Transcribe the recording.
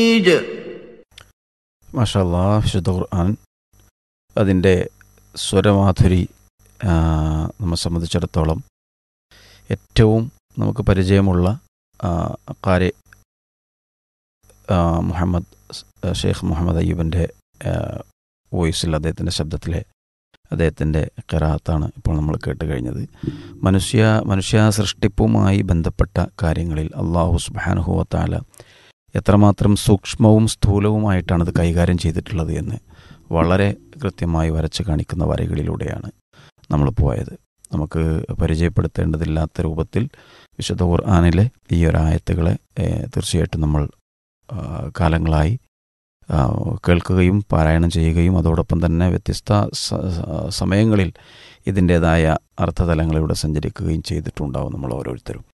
മാഷാല്ലാ വിശുദ്ധ ഖുർആൻ അതിൻ്റെ സ്വരമാധുരി ആ, നമ്മെ സംബന്ധിച്ചിടത്തോളം ഏറ്റവും നമുക്ക് പരിചയമുള്ള ആ, കാരി ആ, മുഹമ്മദ് സ്- ഷെയ്ഖ് മുഹമ്മദ് അയ്യൂബിൻ്റെ വോയിസിൽ അദ്ദേഹത്തിൻ്റെ ശബ്ദത്തിലെ അദ്ദേഹത്തിൻ്റെ കറാത്താണ് ഇപ്പോൾ നമ്മൾ കേട്ട് കഴിഞ്ഞത് മനുഷ്യ മനുഷ്യ സൃഷ്ടിപ്പുമായി ബന്ധപ്പെട്ട കാര്യങ്ങളിൽ അള്ളാഹു സുബാനുഹുവത്താല എത്രമാത്രം സൂക്ഷ്മവും സ്ഥൂലവുമായിട്ടാണ് ഇത് കൈകാര്യം ചെയ്തിട്ടുള്ളത് എന്ന് വളരെ കൃത്യമായി വരച്ച് കാണിക്കുന്ന വരകളിലൂടെയാണ് നമ്മൾ പോയത് നമുക്ക് പരിചയപ്പെടുത്തേണ്ടതില്ലാത്ത രൂപത്തിൽ വിശുദ്ധ ഖുർആാനിലെ ഈ ഒരു ആയത്തുകളെ ഏഹ്, തീർച്ചയായിട്ടും നമ്മൾ ആ, കാലങ്ങളായി ആ, കേൾക്കുകയും പാരായണം ചെയ്യുകയും അതോടൊപ്പം തന്നെ വ്യത്യസ്ത സ- സ- സമയങ്ങളിൽ ഇതിൻ്റേതായ അർത്ഥതലങ്ങളിലൂടെ സഞ്ചരിക്കുകയും ചെയ്തിട്ടുണ്ടാവും നമ്മൾ ഓരോരുത്തരും